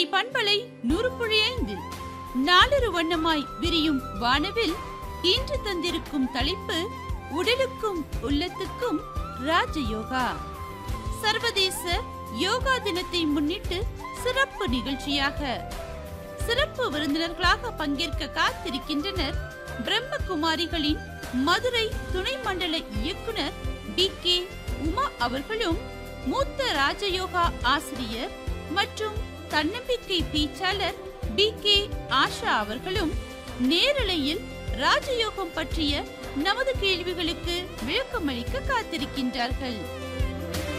கோடை பண்பலை நூறு புள்ளி ஐந்தில் நாளொரு வண்ணமாய் விரியும் வானவில் இன்று தந்திருக்கும் தலைப்பு உடலுக்கும் உள்ளத்துக்கும் ராஜயோகா சர்வதேச யோகா தினத்தை முன்னிட்டு சிறப்பு நிகழ்ச்சியாக சிறப்பு விருந்தினர்களாக பங்கேற்க காத்திருக்கின்றனர் பிரம்மகுமாரிகளின் மதுரை துணை மண்டல இயக்குனர் பி கே உமா அவர்களும் மூத்த ராஜயோகா ஆசிரியர் மற்றும் தன்னம்பிக்கை பேச்சாளர் பி கே ஆஷா அவர்களும் நேரலையில் ராஜயோகம் பற்றிய நமது கேள்விகளுக்கு விளக்கமளிக்க காத்திருக்கின்றார்கள்